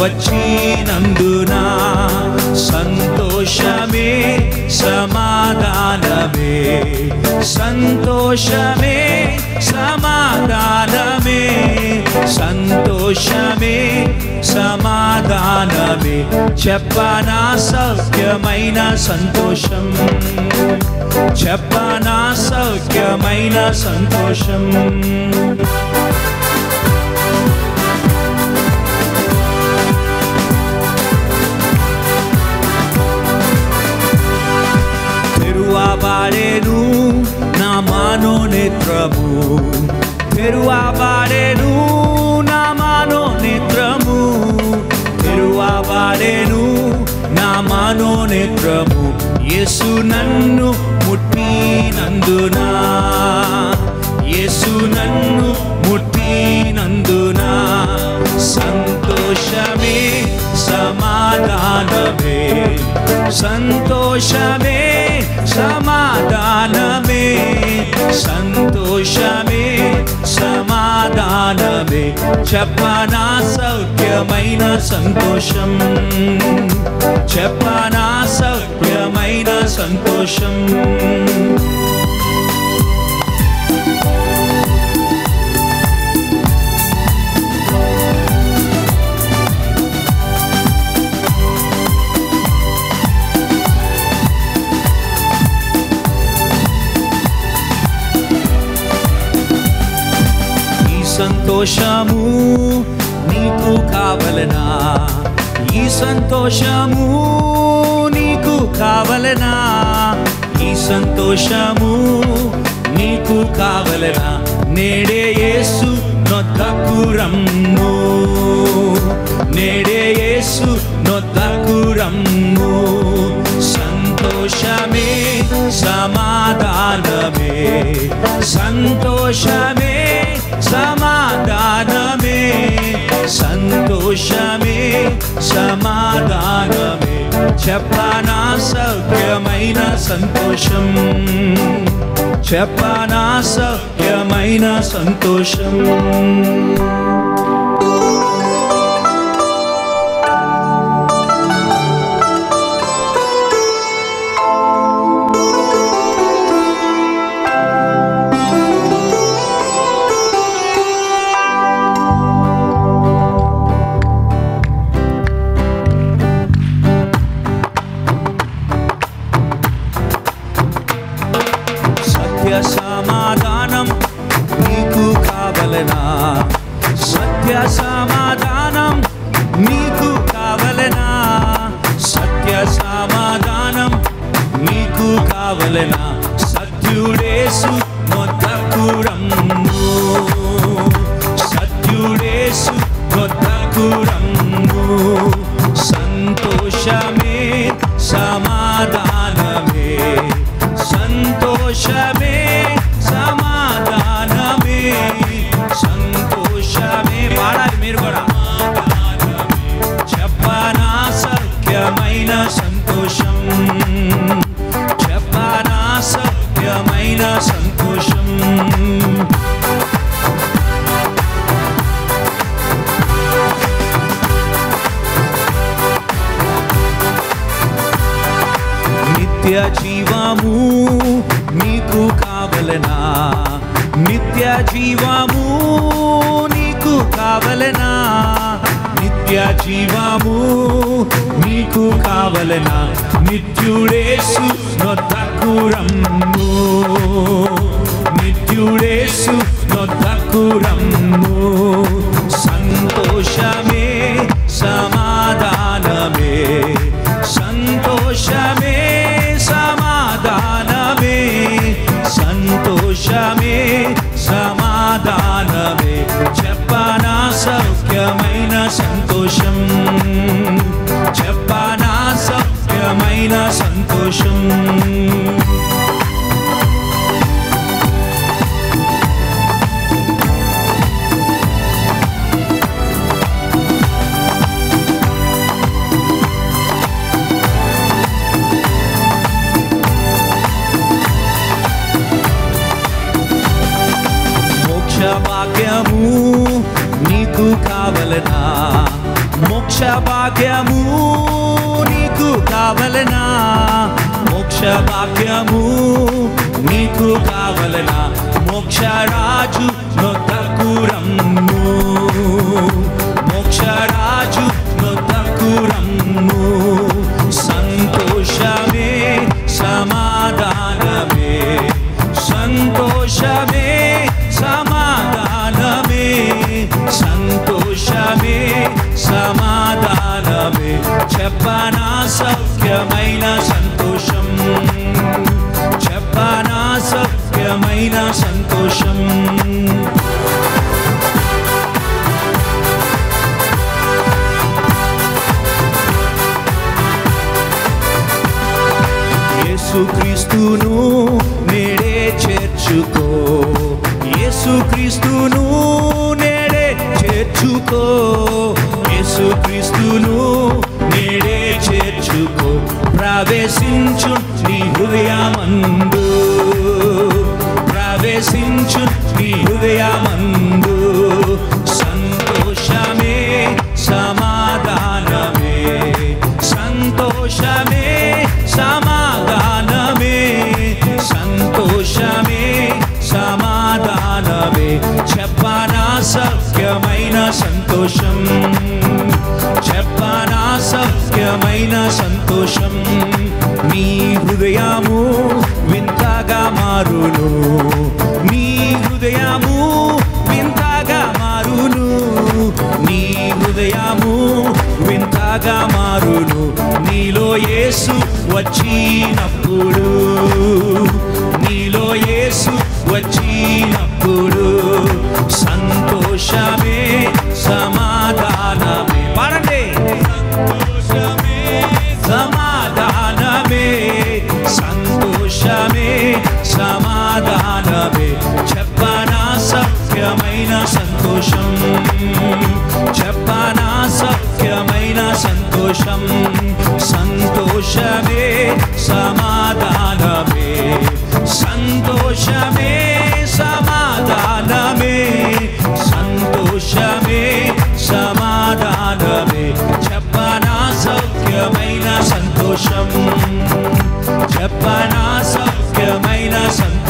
వచ్చినందున సంతోషమే సమాధానమే సంతోషమే సమాధానమే సంతోషమే సమాధానమే చెప్పనా సౌఖ్యమైన సంతోషం చెప్పనా సౌఖ్యమైన సంతోషం తెరువబడేను నా మనోనేత్రము తెరువబడేను నా మనోనేత్రము తెరువబడేను నా మనోనేత్రము యేసు నన్ను ముట్టినందున యేసు నన్ను ముట్టినందున సంతోషమే సమాధానమే సంతోషమే సమాధానమే సంతోషమే సమాధానమే చెప్పనా సౌఖ్యమైన సంతోషం చెప్పనా సౌఖ్యమైన సంతోషం ఈ సంతోషము నీకు కావలనా ఈ సంతోషము నీకు కావలనా ఈ సంతోషము నీకు కావలనా నేడే యేసు నొద్దకు రమ్ము నేడే యేసు నొద్దకు రమ్ము సంతోషమే సమాధానమే సంతోషమే సమాధానమే సంతోషమే సమాధానమే చెప్పనా సౌఖ్యమైన సంతోషం చెప్పనా సౌఖ్యమైన సంతోషం సత్య సమాధానం నీకు కావలనా సత్య సమాధానం నీకు కావలనా సత్య సమాధానం నీకు కావలనా సత్యుడేసు మొద్దకు రమ్ము సత్యుడేసు మొద్దకు రమ్ము సంతోషమే సమాధానమే సంతోషమే సమాధానమే సంతోషమే పాడాలి మీరు కూడా చెప్పనా సత్యమైన సంతోషం చెప్పనా సత్యమైన సంతోషం నిత్య జీవము నీకు కావలనా నిత్య జీవము నీకు కావలనా నిత్య జీవము నీకు కావలనా నిత్యుడేసు నొద్దకు రమ్ము నిత్యుడేసు నొద్దకు రమ్ము సంతోషమే సమాధానమే సంతోషమే సమాధానమే సంతోషమే సమాధానమే చెప్పనా సౌఖ్యమైన సంతోషం చెప్పనా సౌఖ్యమైన సంతోషం మోక్ష భాగ్యము నీకు కావలనా మోక్ష మోక్ష భాగ్యము నీకు కావలనా మోక్ష భాగ్యము నీకు కావలనా మోక్ష రాజు నొద్దకు రమ్ము మోక్ష రాజు నొద్దకు రమ్ము సంతోషమే సమాధానమే సంతోషమే సమాధానమే సంతోషమే సమాధానమే చెప్పనా సౌఖ్యమైన సంతోషం చెప్పనా సౌఖ్యమైన సంతోషం యేసుక్రీస్తును నేడే చేర్చుకో యేసుక్రీస్తును నేడే చేర్చుకో యేసుక్రీస్తును నేడే చేర్చుకో ప్రవేశించు నీ హృదయమందు ప్రవేశించు నీ హృదయమందు సంతోషమే సమాధానమే సంతోషమే సమాధానమే సంతోషమే సమాధానమే చెప్పనా సౌఖ్యమైన సంతోషం చెప్పనా సౌఖ్యమైన సంతోషం నీ హృదయము వింతగా మారును నీ హృదయము వింతగా మారును నీ హృదయము వింతగా మారును నీలో యేసు వచ్చినప్పుడు నీలో యేసు వచ్చినప్పుడు సంతోషమే సమాధానమే పాడండి సంతోషమే సమాధానమే సంతోషమే సమాధానమే చెప్పనా సత్యమైన సంతోషం చెప్పనా సత్యమైన సంతోషం సంతోషమే సమాధానమే సంతోషమే సమాధానమే సంతోషమే సమాధానమే చెప్పనా సౌఖ్యమైన సంతోషం చెప్పనా సౌఖ్యమైన సంతోషం